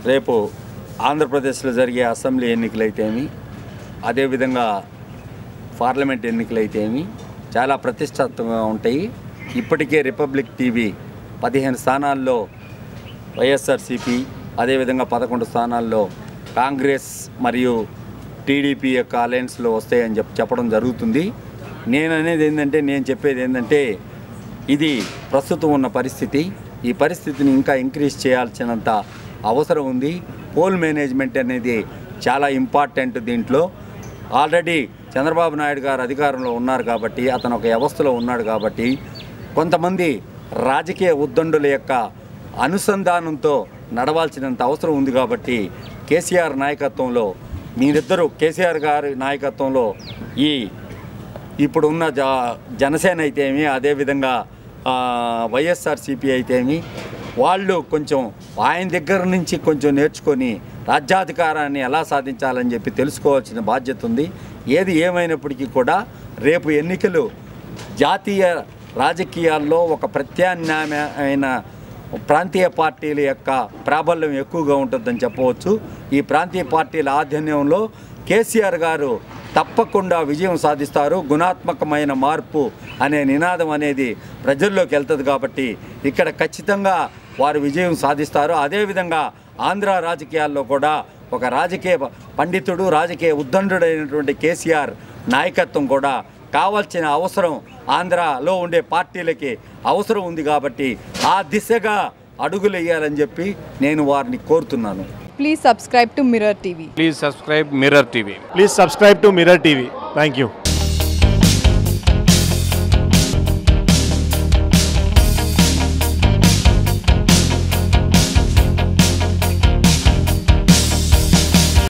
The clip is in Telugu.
రేపు ఆంధ్రప్రదేశ్లో జరిగే అసెంబ్లీ ఎన్నికలైతేమి అదేవిధంగా పార్లమెంట్ ఎన్నికలైతేమి చాలా ప్రతిష్టాత్మకంగా ఉంటాయి ఇప్పటికే రిపబ్లిక్ టీవీ పదిహేను స్థానాల్లో వైఎస్ఆర్సిపి అదేవిధంగా పదకొండు స్థానాల్లో కాంగ్రెస్ మరియు టీడీపీ యొక్క అలయన్స్లో వస్తాయని చెప్పి చెప్పడం జరుగుతుంది నేను అనేది ఏంటంటే నేను చెప్పేది ఏంటంటే ఇది ప్రస్తుతం ఉన్న పరిస్థితి ఈ పరిస్థితిని ఇంకా ఇంక్రీజ్ చేయాల్సినంత అవసరం ఉంది పోల్ మేనేజ్మెంట్ అనేది చాలా ఇంపార్టెంట్ దీంట్లో ఆల్రెడీ చంద్రబాబు నాయుడు గారు అధికారంలో ఉన్నారు కాబట్టి అతను ఒక వ్యవస్థలో ఉన్నాడు కాబట్టి కొంతమంది రాజకీయ ఉద్దండుల యొక్క అనుసంధానంతో నడవాల్సినంత అవసరం ఉంది కాబట్టి కేసీఆర్ నాయకత్వంలో మీరిద్దరూ కేసీఆర్ గారి నాయకత్వంలో ఈ ఇప్పుడున్న జ జనసేన అయితేమి అదేవిధంగా ఆ, వైఎస్ఆర్సీపీ అయితేమి వాళ్ళు కొంచెం ఆయన దగ్గర నుంచి కొంచెం నేర్చుకొని రాజ్యాధికారాన్ని ఎలా సాధించాలని చెప్పి తెలుసుకోవాల్సిన బాధ్యత ఉంది ఏది ఏమైనప్పటికీ కూడా రేపు ఎన్నికలు జాతీయ రాజకీయాల్లో ఒక ప్రత్యామ్నాయమైన ప్రాంతీయ పార్టీల యొక్క ప్రాబల్యం ఎక్కువగా ఉంటుందని చెప్పవచ్చు ఈ ప్రాంతీయ పార్టీల ఆధ్వర్యంలో కేసీఆర్ గారు తప్పకుండా విజయం సాధిస్తారు గుణాత్మకమైన మార్పు అనే నినాదం అనేది ప్రజల్లోకి వెళ్తుంది కాబట్టి ఇక్కడ ఖచ్చితంగా వారు విజయం సాధిస్తారు అదేవిధంగా ఆంధ్ర రాజకీయాల్లో కూడా ఒక రాజకీయ పండితుడు రాజకీయ ఉద్దండుడైనటువంటి కేసీఆర్ నాయకత్వం కూడా కావాల్సిన అవసరం ఆంధ్రాలో ఉండే పార్టీలకి అవసరం ఉంది కాబట్టి ఆ దిశగా అడుగులు వేయాలని చెప్పి నేను వారిని కోరుతున్నాను Please subscribe to Mirror TV. Please subscribe Mirror TV. Please subscribe to Mirror TV. Thank you.